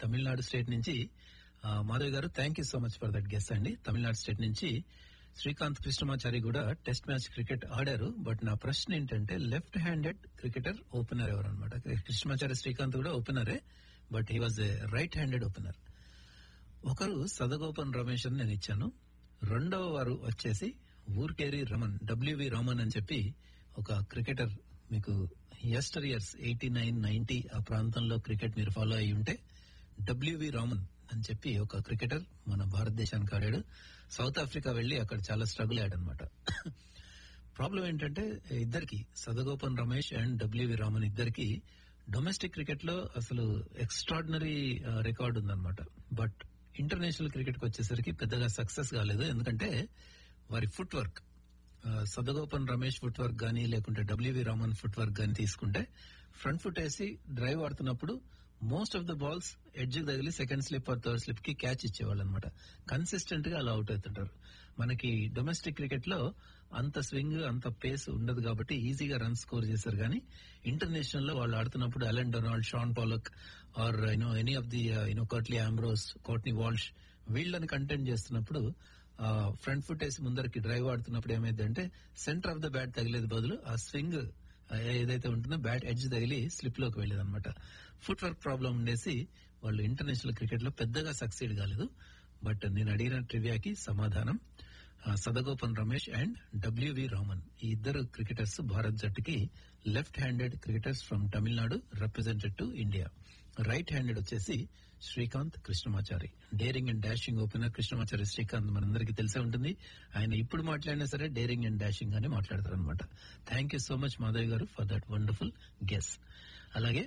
Tamil Nadu state నుంచి ఆ, Madhav garu thank you so much for that guest అండి తమిళనాడు స్టేట్ నుంచి శ్రీకాంత్ కృష్ణమాచారి కూడా టెస్ట్ మ్యాచ్ క్రికెట్ ఆడారు బట్ నా ప్రశ్న ఏంటంటే లెఫ్ట్ హ్యాండెడ్ క్రికెటర్ ఓపెనర్ ఎవరు అనమాట కృష్ణమాచారి శ్రీకాంత్ కూడా ఓపెనరే but he was a right handed opener ఒకరు సదగోపన్ రమేష్ అని నేను ఇచ్చాను రెండవ వారు వచ్చేసి ఊర్కేరి రమన్ డబ్ల్యూవి రామన్ అని చెప్పి ఒక క్రికెటర్ మీకు yesteryears eighty nine ninety ఆ ప్రాంతంలో క్రికెట్ మీరు ఫాలో అయి ఉంటే డబ్ల్యూవి రామన్ అని చెప్పి ఒక క్రికెటర్ మన భారతదేశానికి ఆడాడు సౌత్ ఆఫ్రికా వెళ్లి అక్కడ చాలా స్ట్రగుల్ అయ్యాడనమాట ప్రాబ్లం ఏంటంటే ఇద్దరికి సదగోపన్ రమేష్ అండ్ డబ్ల్యూవి రామన్ ఇద్దరికి డొమెస్టిక్ క్రికెట్ లో అసలు ఎక్స్ట్రాడినరీ రికార్డ్ ఉందన్నమాట బట్ ఇంటర్నేషనల్ క్రికెట్ కి వచ్చేసరికి పెద్దగా సక్సెస్ కాలేదు ఎందుకంటే వారి footwork Sadagopan Ramesh footwork గానీ లేకుంటే డబ్ల్యూవి రామన్ ఫుట్ వర్క్ గానీ తీసుకుంటే ఫ్రంట్ ఫుట్ వేసి డ్రైవ్ ఆడుతున్నప్పుడు most of the balls edge తగిలి second slip or third slip కి క్యాచ్ ఇచ్చేవాళ్ళు అనమాట కన్సిస్టెంట్ గా అలా అవుట్ అవుతుంటారు మనకి డొమెస్టిక్ క్రికెట్ లో అంత స్వింగ్ అంత పేస్ ఉండదు కాబట్టి ఈజీగా రన్ స్కోర్ చేశారు కానీ ఇంటర్నేషనల్ లో వాళ్ళు ఆడుతున్నప్పుడు Allan Donald Shaun Pollock or you know any of the you know Curtly Ambrose Courtney Walsh వీళ్ళని కంటెంట్ చేస్తున్నప్పుడు ఫ్రంట్ ఫుట్ వేసి ముందరికి డ్రైవ్ ఆడుతున్నప్పుడు ఏమైందంటే సెంటర్ ఆఫ్ ద బ్యాట్ తగిలేదు బదులు ఆ స్వింగ్ ఏదైతే ఉంటుందో బ్యాట్ ఎడ్జ్ తగిలి స్లిప్ లోకి వెళ్ళేది అనమాట ఫుట్ వర్క్ ప్రాబ్లం ఉండేసి వాళ్ళు ఇంటర్నేషనల్ క్రికెట్ లో పెద్దగా సక్సీడ్ కాలేదు బట్ నేను అడిగిన ట్రివియాకి సమాధానం ఆ, సదగోపన్ రమేష్ అండ్ డబ్ల్యూవి రామన్ ఈ ఇద్దరు క్రికెటర్స్ భారత్ జట్టుకి left handed cricketers from Tamil Nadu represented to India right handed వచ్చేసి Srikanth Krishnamachari daring and dashing opener Krishnamachari Srikanth మనందరికీ తెలిసే ఉంటుంది ఆయన ఇప్పుడు మాట్లాడినా సరే డేరింగ్ అండ్ డాషింగ్ అని మాట్లాడతారు అనమాట thank you so much Madhav garu for that wonderful guess అలాగే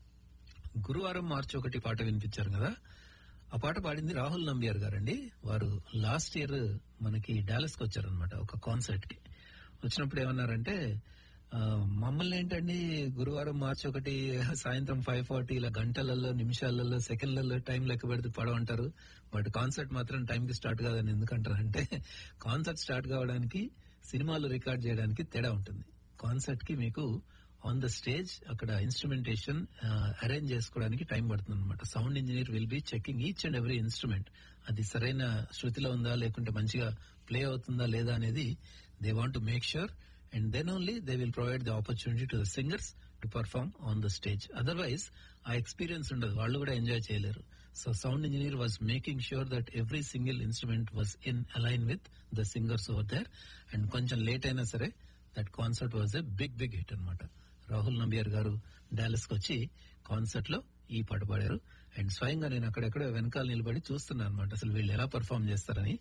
గురువారం మార్చి ఒకటి పాట వినిపించారు కదా ఆ పాట పాడింది రాహుల్ నంబియార్ గారండి వారు లాస్ట్ ఇయర్ మనకి డాలస్ కి వచ్చారనమాట ఒక కాన్సర్ట్ కి వచ్చినప్పుడు ఏమన్నారంటే ఆ, మమ్మల్ని ఏంటండి గురువారం మార్చి ఒకటి సాయంత్రం ఫైవ్ ఫార్టీ ఇలా గంటలలో నిమిషాలలో సెకండ్లలో టైం లెక్క పెడితే పడవంటారు బట్ కాన్సర్ట్ మాత్రం టైం కి స్టార్ట్ కాదని ఎందుకంటారంటే కాన్సర్ట్ స్టార్ట్ కావడానికి సినిమాలు రికార్డ్ చేయడానికి తేడా ఉంటుంది కాన్సర్ట్ కి మీకు ఆన్ ద స్టేజ్ అక్కడ ఇన్స్ట్రుమెంటేషన్ అరేంజ్ చేసుకోవడానికి టైం పడుతుంది అనమాట sound engineer will be checking each and every instrument అది సరైన శృతిలో ఉందా లేకుంటే మంచిగా ప్లే అవుతుందా లేదా అనేది they want to make sure and then only they will provide the opportunity to the singers to perform on the stage otherwise ఆ ఎక్స్పీరియన్స్ ఉండదు వాళ్ళు కూడా ఎంజాయ్ చేయలేరు so sound engineer was making sure that every single instrument was in align with the singers over there and కొంచెం late అయినా సరే that concert was a big big hit అన్నమాట రాహుల్ నంబియార్ గారు డాలస్ కి వచ్చి కాన్సర్ట్ లో ఈ పాట పాడారు అండ్ స్వయంగా నేను అక్కడెక్కడ వెనకాల నిలబడి చూస్తున్నాను అనమాట అసలు వీళ్ళు ఎలా పర్ఫామ్ చేస్తారని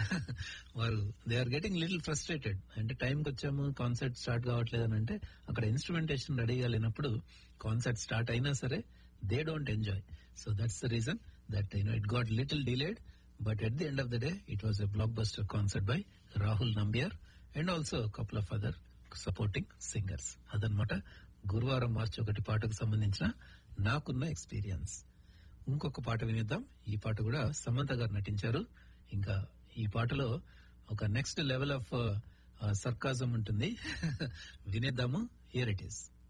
వారు they are getting little frustrated అంటే టైంకి వచ్చాము కాన్సర్ట్ స్టార్ట్ కావట్లేదు అని అంటే అక్కడ ఇన్స్ట్రుమెంటేషన్ రెడీగా లేనప్పుడు కాన్సర్ట్ స్టార్ట్ అయినా సరే they don't enjoy so that's the reason that you know it got little delayed but at the end of the day it was a blockbuster concert by Rahul Nambiar and also couple of other supporting singers అదనమాట గురువారం మార్చి ఒకటి పాటకు సంబంధించిన నాకున్న experience ఇంకొక పాట వినిద్దాం ఈ పాట కూడా సమంత గారు నటించారు ఇంకా ఈ పాటలో ఒక నెక్స్ట్ లెవెల్ ఆఫ్ సర్కాజం ఉంటుంది వినేద్దాము హియర్ ఇట్ ఈస్